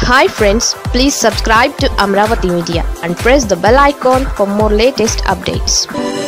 hi friends please subscribe to Amaravati media and press the bell icon for more latest updates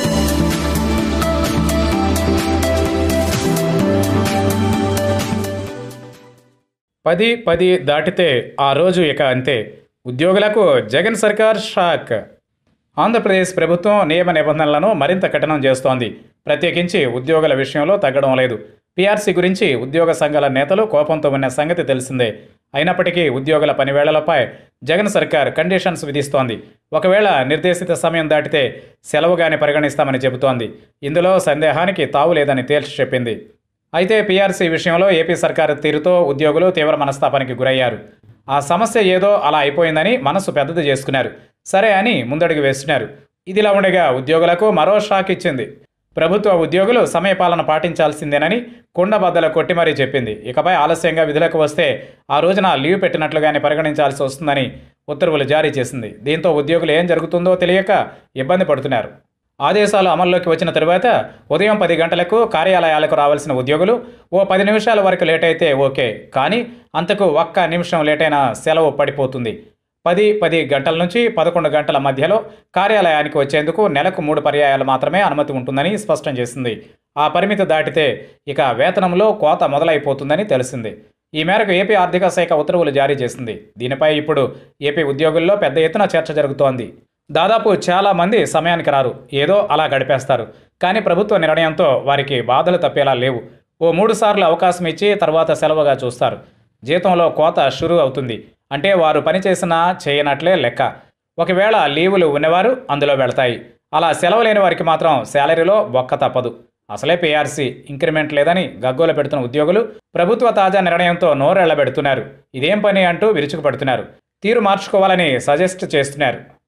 పది పది దాటితే ఆ రోజు ఇక అంతే ఉద్యోగులకు జగన్ సర్కార్ షాక్ ఆంధ్రప్రదేశ్ ప్రభుత్వం నియమ నిబంధనలను మరింత కఠినం చేస్తోంది ప్రత్యేకించి ఉద్యోగుల విషయంలో తగ్గడం లేదు పీఆర్సీ గురించి ఉద్యోగ సంఘాల నేతలు కోపంతో ఉన్న సంగతి తెలిసిందే అయినప్పటికీ ఉద్యోగుల పనివేళలపై జగన్ సర్కార్ కండిషన్స్ విధిస్తోంది ఒకవేళ నిర్దేశిత సమయం దాటితే సెలవుగానే పరిగణిస్తామని చెబుతోంది ఇందులో సందేహానికి తావు లేదని తేల్చి చెప్పింది అయితే పీఆర్సీ విషయంలో ఏపీ సర్కారు తీరుతో ఉద్యోగులు తీవ్ర మనస్తాపానికి గురయ్యారు ఆ సమస్య ఏదో అలా అయిపోయిందని మనసు పెద్దది చేసుకున్నారు సరే అని ముందడుగు వేస్తున్నారు ఇదిలా ఉండగా ఉద్యోగులకు మరో షాక్ ఇచ్చింది ప్రభుత్వ ఉద్యోగులు సమయపాలన పాటించాల్సిందేనని కుండబద్దల కొట్టి మరీ చెప్పింది ఇకపై ఆలస్యంగా విధులకు వస్తే ఆ రోజున లీవ్ పెట్టినట్లుగానే పరిగణించాల్సి వస్తుందని ఉత్తర్వులు జారీ చేసింది దీంతో ఉద్యోగులు ఏం జరుగుతుందో తెలియక ఇబ్బంది పడుతున్నారు ఆదేశాలు అమల్లోకి వచ్చిన తరువాత ఉదయం పది గంటలకు కార్యాలయాలకు రావాల్సిన ఉద్యోగులు ఓ పది నిమిషాల వరకు లేట్ అయితే ఓకే కానీ అంతకు ఒక్క నిమిషం లేటైన సెలవు పడిపోతుంది పది పది గంటల నుంచి పదకొండు గంటల మధ్యలో కార్యాలయానికి వచ్చేందుకు నెలకు మూడు పర్యాయాలు మాత్రమే అనుమతి ఉంటుందని స్పష్టం చేసింది ఆ పరిమితి దాటితే ఇక వేతనంలో కోత మొదలైపోతుందని తెలిసింది ఈ మేరకు ఏపీ ఆర్థిక శాఖ ఉత్తర్వులు జారీ చేసింది దీనిపై ఇప్పుడు ఏపీ ఉద్యోగుల్లో పెద్ద ఎత్తున చర్చ జరుగుతోంది దాదాపు చాలా మంది సమయానికి రారు ఏదో అలా గడిపేస్తారు కానీ ప్రభుత్వ నిర్ణయంతో వారికి బాధలు తప్పేలా లేవు ఓ మూడు సార్లు అవకాశం ఇచ్చి తర్వాత సెలవుగా చూస్తారు జీతంలో కోత షురు అవుతుంది అంటే వారు పనిచేసినా చేయనట్లే లెక్క ఒకవేళ లీవులు ఉన్నవారు అందులో వెళతాయి అలా సెలవు లేని వారికి మాత్రం శాలరీలో బొక్క తప్పదు అసలే పీఆర్సీ ఇంక్రిమెంట్ లేదని గగ్గోలు పెడుతున్న ఉద్యోగులు ప్రభుత్వ తాజా నిర్ణయంతో నోరెళ్లబెడుతున్నారు ఇదేం పని అంటూ విరుచుకుపడుతున్నారు తీరు మార్చుకోవాలని సజెస్ట్ చేస్తున్నారు